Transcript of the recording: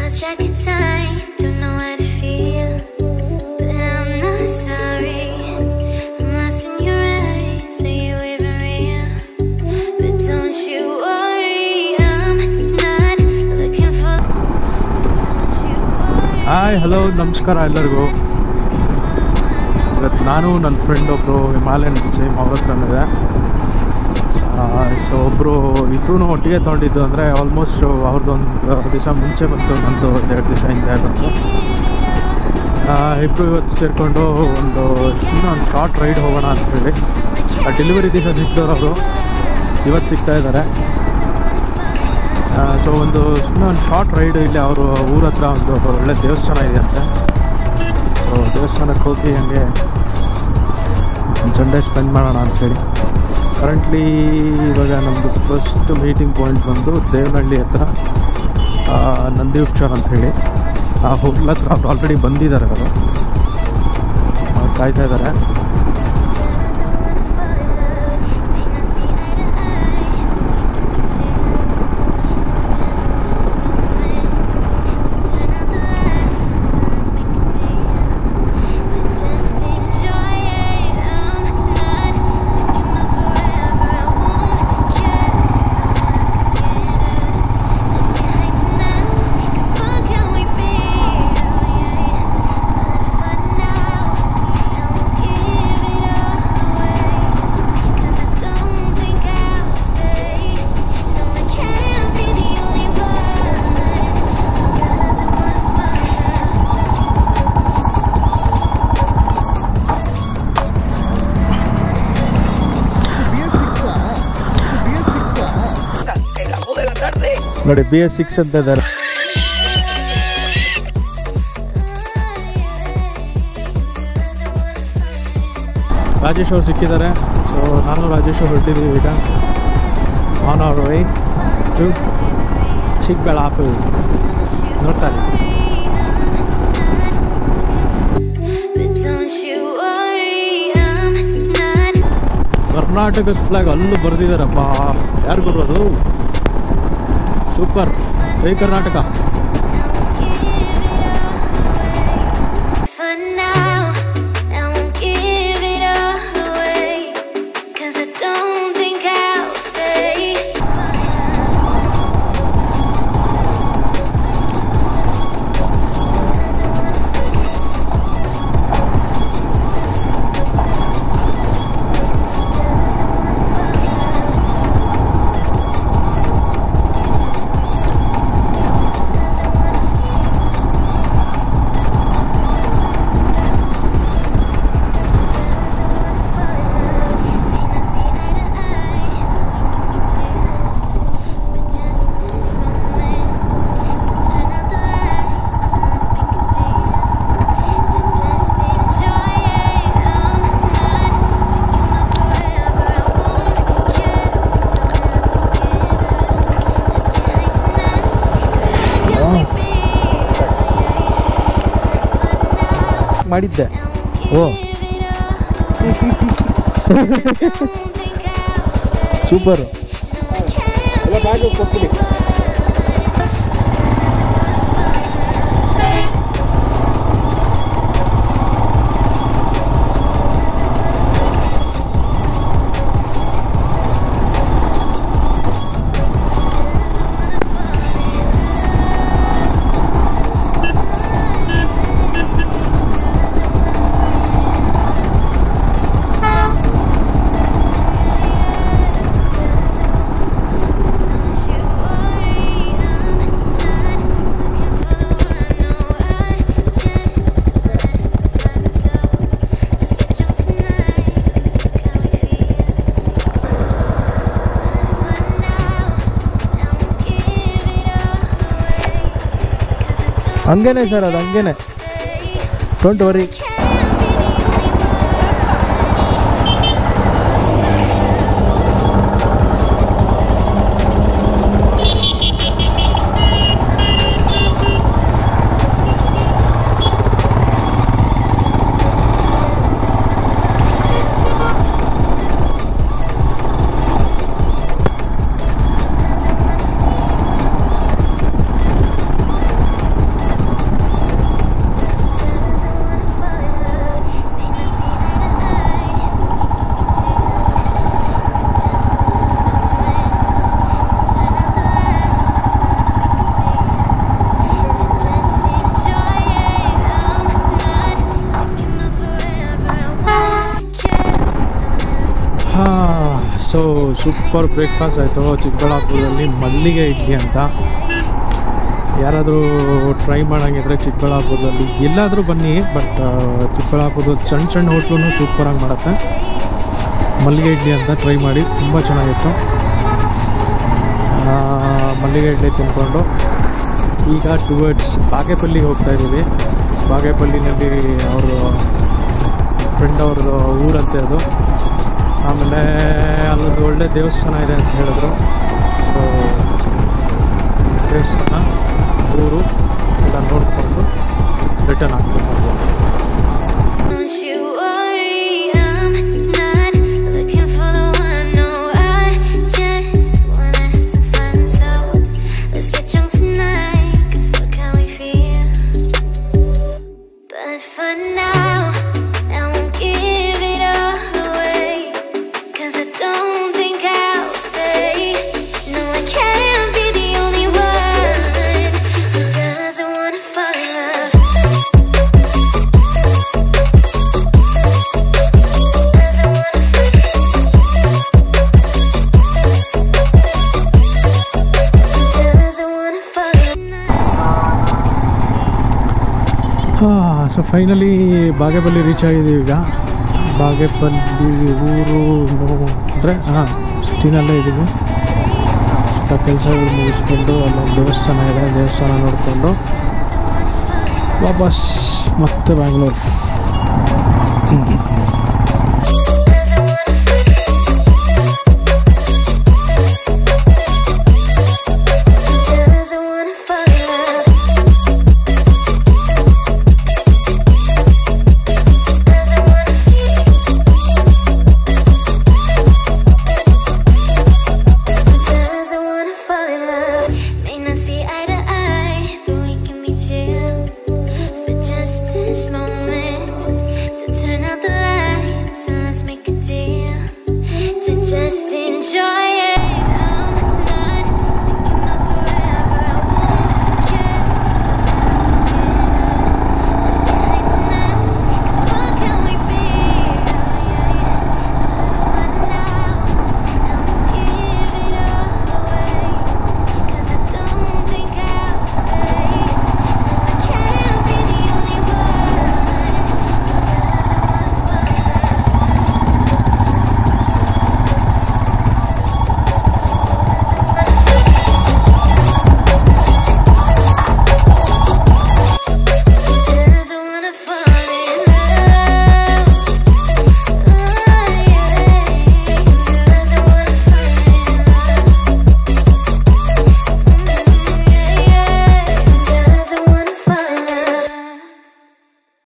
lost track of time, don't know how to feel. But I'm not sorry. I'm lost in your eyes. Are you even real? But don't you worry, I'm not looking for. But don't you worry. Hi hello ನಮಸ್ಕಾರ ಎಲ್ಲರಿಗೂ Looking for the one, no ಇವತ್ತು ನಾನು ನನ್ನ friend ಒಬ್ಬರು Himalayan same ಅವ್ರ ಹತ್ರನಿದೆ so ಒಬ್ಬರು ಇಬ್ಬರೂ ಒಟ್ಟಿಗೆ ತೊಗೊಂಡಿದ್ದು ಅಂದರೆ ಆಲ್ಮೋಸ್ಟ್ ಅವ್ರದ್ದೊಂದು ದಿವಸ ಮುಂಚೆ ಬಂತು ನಂದು ಎರಡು ದಿವಸ ಹಿಂದೆ ಬಂತು ಇಬ್ಬರು ಇವತ್ತು ಸೇರಿಕೊಂಡು ಒಂದು ಇನ್ನೂ ಒಂದು ಶಾರ್ಟ್ ರೈಡ್ ಹೋಗೋಣ ಅಂತೇಳಿ ಆ ಡೆಲಿವರಿ ದಿವಸ ಸಿಕ್ತವ್ರು ಅವರು ಇವತ್ತು ಸಿಗ್ತಾ ಇದ್ದಾರೆ ಸೊ ಒಂದು ಸುಮ್ಮನೆ ಒಂದು ಶಾರ್ಟ್ ರೈಡ್ ಇಲ್ಲಿ ಅವರು ಊರ ಹತ್ರ ಒಂದು ಒಳ್ಳೆ ದೇವಸ್ಥಾನ ಇದೆ ಅಂತೆ ಸೊ ದೇವಸ್ಥಾನಕ್ಕೆ ಹೋಗಿ ಹಂಗೆ ಒಂದು ಸಂಡೇ ಸ್ಪೆಂಡ್ ಮಾಡೋಣ ಅಂಥೇಳಿ ಕರೆಂಟ್ಲಿ ಇವಾಗ ನಮ್ಮದು ಫಸ್ಟ್ ಮೀಟಿಂಗ್ ಪಾಯಿಂಟ್ ಬಂದು ದೇವನಹಳ್ಳಿ ಹತ್ರ ಆ, ನಂದಿ ವೃಕ್ಷ ಅಂಥೇಳಿ ಆ ಹೋಟ್ಲ್ ಹತ್ರ ಅವ್ರು ಆಲ್ರೆಡಿ ಬಂದಿದ್ದಾರೆ ಅವರು ಅವ್ರು ಕಾಯ್ತಾ ಇದ್ದಾರೆ Doesn't wanna fall in love, may not see eye to eye, but we can be chill for just this moment. So turn out the lights and let's make a deal to just enjoy it. I'm not thinking of forever. I won't care if we don't have together. Let's get high tonight, 'cause fuck how we feel, yeah. But for now, I won't give it away. 'Cause I don't think I'll stay. No, I can't be the only one who doesn't wanna fall in love. ನೋಡಿ B S six ಅಂತ ಇದ್ದಾರೆ Doesn't wanna fall in Rajesh ಅವ್ರು ಸಿಕ್ಕಿದ್ದಾರೆ so ನಾನು ರಾಜೇಶ್ ಅವ್ರು ಹೊರಟಿದ್ದೀವಿ ಈಗ on our way to Chikkaballapura ನೋಡ್ತಾರೆ But don't you worry, I'm not ಕರ್ನಾಟಕದ ಫ್ಲಾಗ್ ಅಲ್ಲೂ ಬರೆದಿದ್ದಾರಪ್ಪ ಯಾರು ಬರೋದು ಸೂಪರ್ ಜೈ Karnataka For now, I won't give it away. 'Cause I don't think I'll stay. Doesn't wanna fall Doesn't wanna fall Doesn't wanna fall Doesn't wanna fall in love. May not see eye to eye, but we can be chill for just this moment. So turn out the lights and let's make a deal to just enjoy it. I'm not thinking of forever. I won't care if we don't have together. Let's get high tonight, 'cause fuck how we feel. But for now. ಮಾಡಿದ್ದೆ ಓ ಓ. Super ಹಂಗೇನೆ sir ಅದು ಹಂಗೇನೆ don't worry super breakfast ಆಯಿತು ಚಿಕ್ಕಬಳ್ಳಾಪುರದಲ್ಲಿ ಮಲ್ಲಿಗೆ ಇಡ್ಲಿ ಅಂತ ಯಾರಾದರೂ try ಮಾಡೋಂಗಿದ್ರೆ ಚಿಕ್ಕಬಳ್ಳಾಪುರದಲ್ಲಿ ಎಲ್ಲಾದರೂ ಬನ್ನಿ ಬಟ್ ಚಿಕ್ಕಬಳ್ಳಾಪುರದಲ್ಲಿ ಸಣ್ಣ ಸಣ್ಣ ಹೋಟ್ಲು ಸೂಪರಾಗಿ ಮಾಡುತ್ತೆ ಮಲ್ಲಿಗೆ ಇಡ್ಲಿ ಅಂತ ಟ್ರೈ ಮಾಡಿ ತುಂಬ ಚೆನ್ನಾಗಿತ್ತು ಆ, ಮಲ್ಲಿಗೆ ಇಡ್ಲಿ ತಿಂದ್ಕೊಂಡು ಈಗ ಟುವರ್ಡ್ಸ್ ಬಾಗೇಪಲ್ಲಿಗೆ ಹೋಗ್ತಾ ಇದ್ದೀವಿ ಬಾಗೇಪಲ್ಲಿನಲ್ಲಿ ಅವರು ಫ್ರೆಂಡ್ ಅವ್ರದ್ದು ಊರಂತೆ ಅದು ಆಮೇಲೆ ಅಲ್ಲೊಂದು ಒಳ್ಳೆ ದೇವಸ್ಥಾನ ಇದೆ ಅಂತ ಹೇಳಿದ್ರು ಸೊ ದೇವಸ್ಥಾನ ಊರು ಎಲ್ಲ ನೋಡಿಕೊಂಡು ರಿಟರ್ನ್ ಆಗ್ಬೇಕು Don't you worry, I'm not looking for the one. No, I just wanna have some fun. So let's get drunk tonight, 'cause what can we feel? But for now, I won't give it all away. 'Cause I don't think I'll stay. No, I can't be the only one who doesn't wanna fall in love. Doesn't wanna fall. Doesn't wanna fall in ಹಾಂ so finally Bagepalli reach ಆಗಿದ್ದೀವಿ ಈಗ ಬಾಗೇಪಲ್ಲಿ ಊರು ಅಂದರೆ ಹಾಂ ಸಿಟಿನಲ್ಲೇ ಇದ್ದೀವಿ ಸ್ವಲ್ಪ ಕೆಲಸಗಳು ಮುಗಿಸ್ಕೊಂಡು ಅಲ್ಲೊಂದು ದೇವಸ್ಥಾನ ಇದೆ ದೇವಸ್ಥಾನ ನೋಡಿಕೊಂಡು ವಾಪಸ್ ಮತ್ತೆ ಬ್ಯಾಂಗ್ಳೂರು